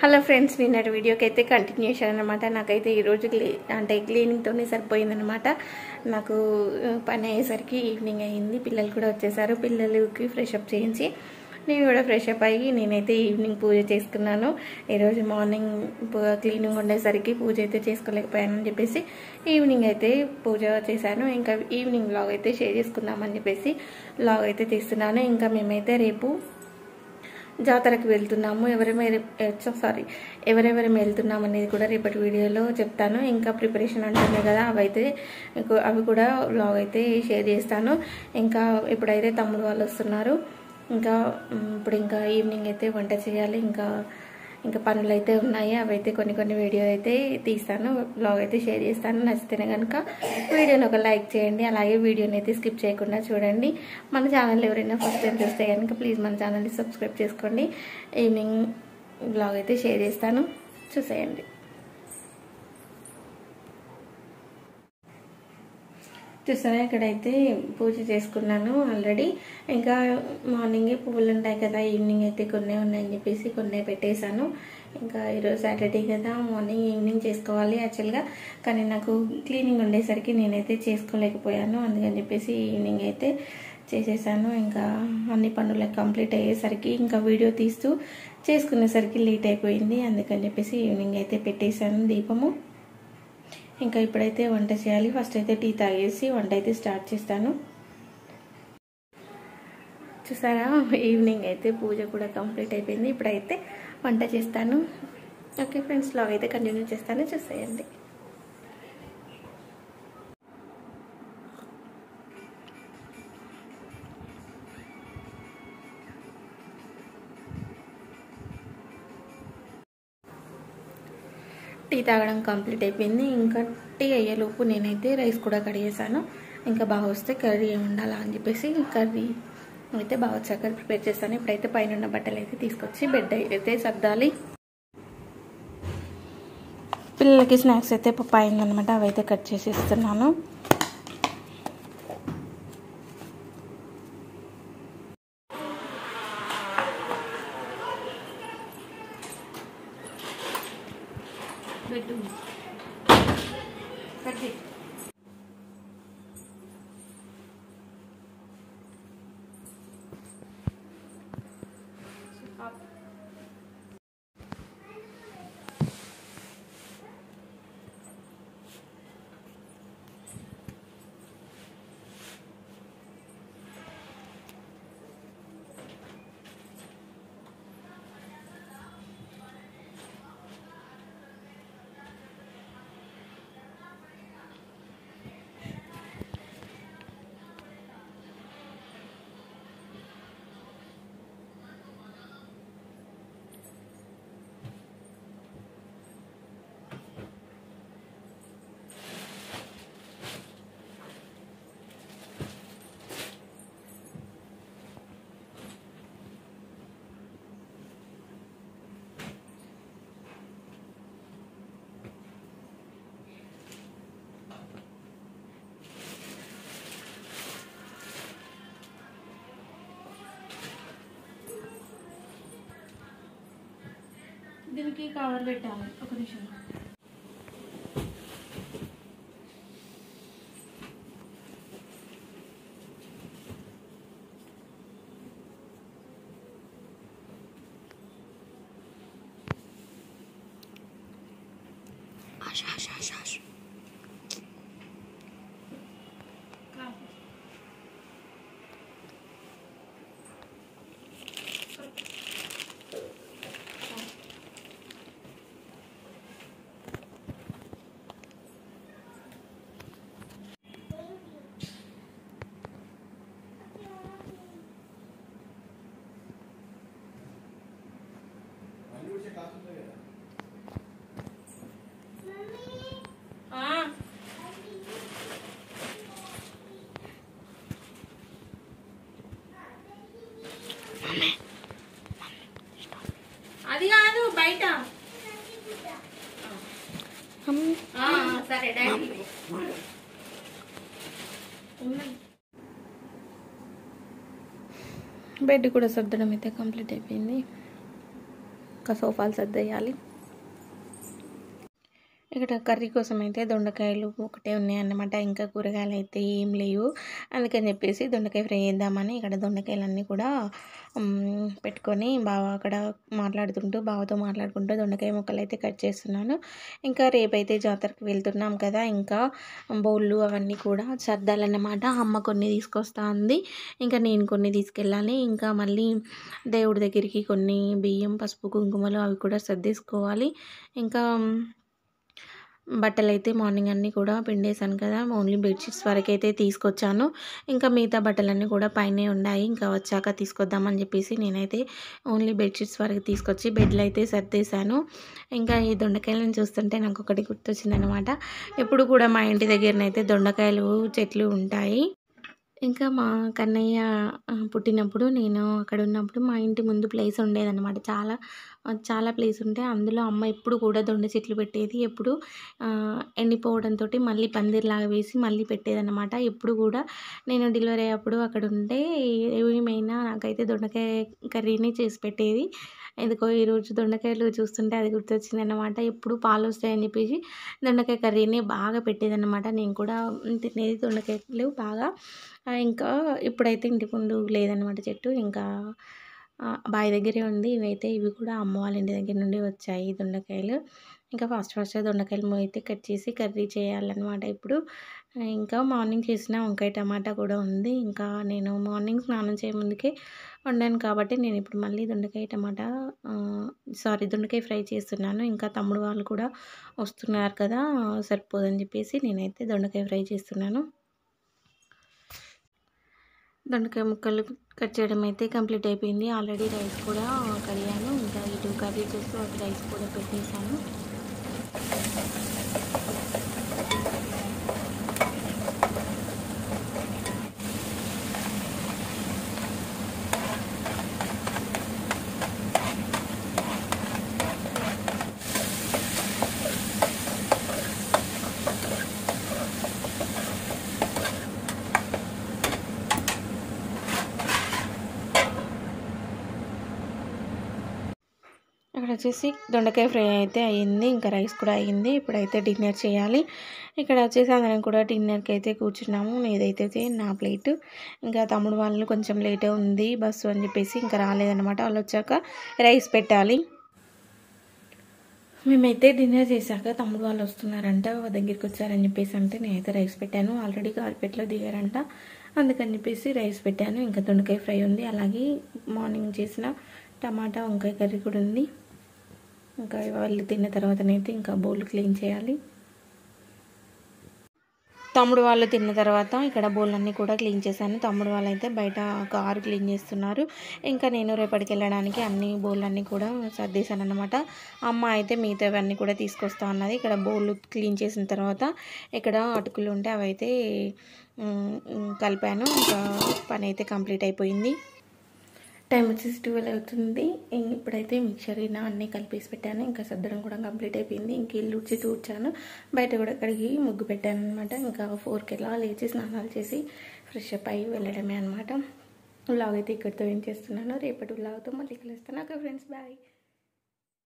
hello friends నిన్నటి వీడియోకి అయితే కంటిన్యూషన్ అనమాట నాకైతే ఈరోజు క్లీ అంటే క్లీనింగ్తోనే సరిపోయిందనమాట నాకు ఆ, పని అయ్యేసరికి ఈవినింగ్ అయ్యింది పిల్లలు కూడా వచ్చేసారు పిల్లలకి ఫ్రెష్ అప్ చేయించి నేను కూడా ఫ్రెష్ అప్ అయ్యి నేనైతే ఈవినింగ్ పూజ చేసుకున్నాను ఈరోజు మార్నింగ్ పూ- క్లీనింగ్ ఉండేసరికి పూజ అయితే చేసుకోలేకపోయానని చెప్పేసి ఈవినింగ్ అయితే పూజ చేశాను ఇంకా ఈవినింగ్ వ్లాగ్ అయితే షేర్ చేసుకుందామని చెప్పేసి వ్లాగ్ అయితే తీస్తున్నాను ఇంకా మేమైతే రేపు జాతరకు వెళ్తున్నాము ఎవరెవరు సారీ ఎవరెవరం వెళ్తున్నాం అనేది కూడా రేపటి వీడియోలో చెప్తాను ఇంకా ప్రిపరేషన్ అంటుంది కదా అవైతే మీకు అవి కూడా వ్లాగ్ అయితే షేర్ చేస్తాను ఇంకా ఇప్పుడైతే తమ్ముడు వాళ్ళు వస్తున్నారు ఇంకా మ్, ఇప్పుడు ఇంకా ఈవినింగ్ అయితే వంట చేయాలి ఇంకా ఇంకా పనులు అయితే ఉన్నాయి అవైతే కొన్ని కొన్ని వీడియో అయితే తీస్తాను బ్లాగ్ అయితే షేర్ చేస్తాను నచ్చితేనే కనుక వీడియోని ఒక లైక్ చేయండి అలాగే వీడియోని అయితే స్కిప్ చేయకుండా చూడండి మన ఛానల్ ఎవరైనా ఫస్ట్ టైం చూస్తే కనుక ప్లీజ్ మన ఛానల్ని సబ్స్క్రైబ్ చేసుకోండి ఈవినింగ్ బ్లాగ్ అయితే షేర్ చేస్తాను చూసేయండి చూసారా ఇక్కడైతే పూజ చేసుకున్నాను ఆల్రెడీ ఇంకా మార్నింగే పువ్వులు ఉంటాయి కదా ఈవినింగ్ అయితే కొన్ని ఉన్నాయని చెప్పేసి కొన్ని పెట్టేశాను ఇంకా ఈరోజు సాటర్డే కదా మార్నింగ్ ఈవినింగ్ చేసుకోవాలి యాక్చువల్గా కానీ నాకు క్లీనింగ్ ఉండేసరికి నేనైతే చేసుకోలేకపోయాను అందుకని చెప్పేసి ఈవినింగ్ అయితే చేసేసాను ఇంకా అన్ని పనులు కంప్లీట్ అయ్యేసరికి ఇంకా వీడియో తీస్తూ చేసుకునేసరికి లేట్ అయిపోయింది అందుకని చెప్పేసి ఈవినింగ్ అయితే పెట్టేశాను దీపము ఇంకా ఇప్పుడైతే వంట చేయాలి ఫస్ట్ అయితే టీ తాగేసి వంట అయితే స్టార్ట్ చేస్తాను చూసారా ఈవినింగ్ అయితే పూజ కూడా కంప్లీట్ అయిపోయింది ఇప్పుడైతే వంట చేస్తాను ఓకే ఫ్రెండ్స్ లాగ్ అయితే కంటిన్యూ చేస్తాను చూసేయండి టీ తాగడం కంప్లీట్ అయిపోయింది ఇంకా టీ అయ్యేలోపు నేనైతే రైస్ కూడా కడిగేసాను ఇంకా బాగా వస్తే కర్రీ ఉండాలా అని చెప్పేసి కర్రీ అయితే బాగా వచ్చాక ప్రిపేర్ చేస్తాను ఇప్పుడైతే పైన ఉన్న బట్టలు అయితే తీసుకొచ్చి బెడ్ అయితే సర్దాలి పిల్లలకి స్నాక్స్ అయితే పప్పు అయిందనమాట అవి అయితే కట్ చేసి ఇస్తున్నాను పెట్టు కట్ దీనికి కవర్ పెట్టాలి ఒక నిమిషం అది కాదు బయట ఆ, సరే డాడీ బెడ్ కూడా సర్దడం అయితే కంప్లీట్ అయిపోయింది ఇంకా సోఫాలు సర్దేయాలి ఇక్కడ కర్రీ కోసం అయితే దొండకాయలు ఒకటే ఉన్నాయన్నమాట ఇంకా కూరగాయలు అయితే ఏం లేవు అందుకని చెప్పేసి దొండకాయ ఫ్రై చేద్దామని ఇక్కడ దొండకాయలన్నీ కూడా మ్, పెట్టుకొని బావ అక్కడ మాట్లాడుతుంటూ బావతో మాట్లాడుకుంటూ దొండకాయ ముక్కలు అయితే కట్ చేస్తున్నాను ఇంకా రేపైతే జాతరకి వెళ్తున్నాం కదా ఇంకా బౌళ్ళు అవన్నీ కూడా సర్దాలన్నమాట అమ్మ కొన్ని తీసుకొస్తా ఉంది ఇంకా నేను కొన్ని తీసుకెళ్ళాలి ఇంకా మళ్ళీ దేవుడి దగ్గరికి కొన్ని బియ్యం పసుపు కుంకుమలు అవి కూడా సర్దేసుకోవాలి ఇంకా బట్టలు అయితే మార్నింగ్ అన్నీ కూడా పిండేశాను కదా ఓన్లీ బెడ్షీట్స్ వరకు అయితే తీసుకొచ్చాను ఇంకా మిగతా బట్టలన్నీ కూడా పైనే ఉన్నాయి ఇంకా వచ్చాక తీసుకొద్దామని చెప్పేసి నేనైతే ఓన్లీ బెడ్షీట్స్ వరకు తీసుకొచ్చి బెడ్లు అయితే సర్దేశాను ఇంకా ఈ దొండకాయలను చూస్తుంటే నాకు ఒకటి గుర్తొచ్చిందనమాట ఎప్పుడు కూడా మా ఇంటి దగ్గరనైతే దొండకాయలు చెట్లు ఉంటాయి ఇంకా మా కన్నయ్య ఆ, పుట్టినప్పుడు నేను అక్కడ ఉన్నప్పుడు మా ఇంటి ముందు ప్లేస్ ఉండేదన్నమాట చాలా ఆ, చాలా ప్లేస్ ఉంటే అందులో అమ్మ ఎప్పుడు కూడా దొండ చెట్లు పెట్టేది ఎప్పుడు ఆ, ఎండిపోవడంతో మళ్ళీ పందిర్లాగా వేసి మళ్ళీ పెట్టేదన్నమాట ఎప్పుడు కూడా నేను డెలివరీ అయ్యేప్పుడు అక్కడ ఉంటే ఏమైనా నాకైతే దొండకాయ కర్రీని చేసి పెట్టేది ఎందుకో ఈరోజు దొండకాయలు చూస్తుంటే అది గుర్తొచ్చింది అనమాట ఎప్పుడు పాలు వస్తాయని చెప్పేసి దొండకాయ కర్రీని బాగా పెట్టేదన్నమాట నేను కూడా తినేది దొండకాయలు బాగా ఆ, ఇంకా ఇప్పుడైతే ఇంటి ముందు లేదనమాట చెట్టు ఇంకా ఆ, బావి దగ్గరే ఉంది ఇవైతే ఇవి కూడా అమ్మ వాళ్ళ ఇంటి దగ్గర నుండి వచ్చాయి ఈ దొండకాయలు ఇంకా ఫాస్ట్ ఫాస్ట్గా దొండకాయలు అయితే కట్ చేసి కర్రీ చేయాలన్నమాట ఇప్పుడు ఆ, ఇంకా మార్నింగ్ చేసిన వంకాయ టమాటా కూడా ఉంది ఇంకా నేను మార్నింగ్ స్నానం చేయముందుకే వండాను కాబట్టి నేను ఇప్పుడు మళ్ళీ దొండకాయ టమాటా సారీ దొండకాయ ఫ్రై చేస్తున్నాను ఇంకా తమ్ముడు వాళ్ళు కూడా వస్తున్నారు కదా సరిపోదని చెప్పేసి నేనైతే దొండకాయ ఫ్రై చేస్తున్నాను దొండకాయ ముక్కలు కట్ చేయడం అయితే కంప్లీట్ అయిపోయింది ఆల్రెడీ రైస్ కూడా కడిగాను ఇంకా ఇటు కర్రీ చేస్తూ అటు రైస్ కూడా పెట్టేశాను ఇక్కడ వచ్చేసి దొండకాయ ఫ్రై అయితే అయ్యింది ఇంకా రైస్ కూడా అయ్యింది ఇప్పుడైతే డిన్నర్ చేయాలి ఇక్కడ వచ్చేసి అందరం కూడా డిన్నర్కి అయితే కూర్చున్నాము ఏదైతే నా ప్లేట్ ఇంకా తమ్ముడు వాళ్ళు కొంచెం లేట్ ఉంది బస్సు అని చెప్పేసి ఇంకా రాలేదన్నమాట వాళ్ళు వచ్చాక రైస్ పెట్టాలి మేమైతే డిన్నర్ చేశాక తమ్ముడు వాళ్ళు వస్తున్నారంట వాళ్ళ దగ్గరికి వచ్చారని చెప్పేసి అంటే నేనైతే రైస్ పెట్టాను ఆల్రెడీ కార్పెట్లో దిగారంట అందుకని చెప్పేసి రైస్ పెట్టాను ఇంకా దొండకాయ ఫ్రై ఉంది అలాగే మార్నింగ్ చేసిన టమాటా వంకాయ కర్రీ కూడా ఉంది ఇంకా వాళ్ళు తిన్న తర్వాతనైతే ఇంకా బౌల్ క్లీన్ చేయాలి తమ్ముడు వాళ్ళు తిన్న తర్వాత ఇక్కడ బౌల్ కూడా క్లీన్ చేశాను తమ్ముడు వాళ్ళు అయితే బయట కారు క్లీన్ చేస్తున్నారు ఇంకా నేను రేపటికి వెళ్ళడానికి అన్ని బౌల్ అన్నీ కూడా సర్దేశాను అనమాట అమ్మ అయితే మిగతావన్నీ కూడా తీసుకొస్తా అన్నది ఇక్కడ బౌల్ క్లీన్ చేసిన తర్వాత ఇక్కడ అటుకులు ఉంటే అవి అయితే ఉమ్, ఉమ్, కలిపాను ఇంకా పని అయితే కంప్లీట్ అయిపోయింది టైం వచ్చేసి ట్వెల్వ్ అవుతుంది ఇంక ఇప్పుడైతే మిక్చర్ అయినా అన్నీ కలిపేసి పెట్టాను ఇంకా సర్దడం కూడా కంప్లీట్ అయిపోయింది ఇంక ఇల్లు ఉడిచి తూడ్చాను బయట కూడా కడిగి ముగ్గు పెట్టాను అనమాట ఇంకా ఫోర్కి ఎలా లేచి స్నానాలు చేసి ఫ్రెష్ అప్ అయ్యి వెళ్ళడమే అనమాట వ్లాగ్ అయితే ఇక్కడితో ఏం చేస్తున్నాను రేపటి వ్లాగ్తో మళ్ళీ కలుస్తాను ఓకే ఫ్రెండ్స్ బాయ్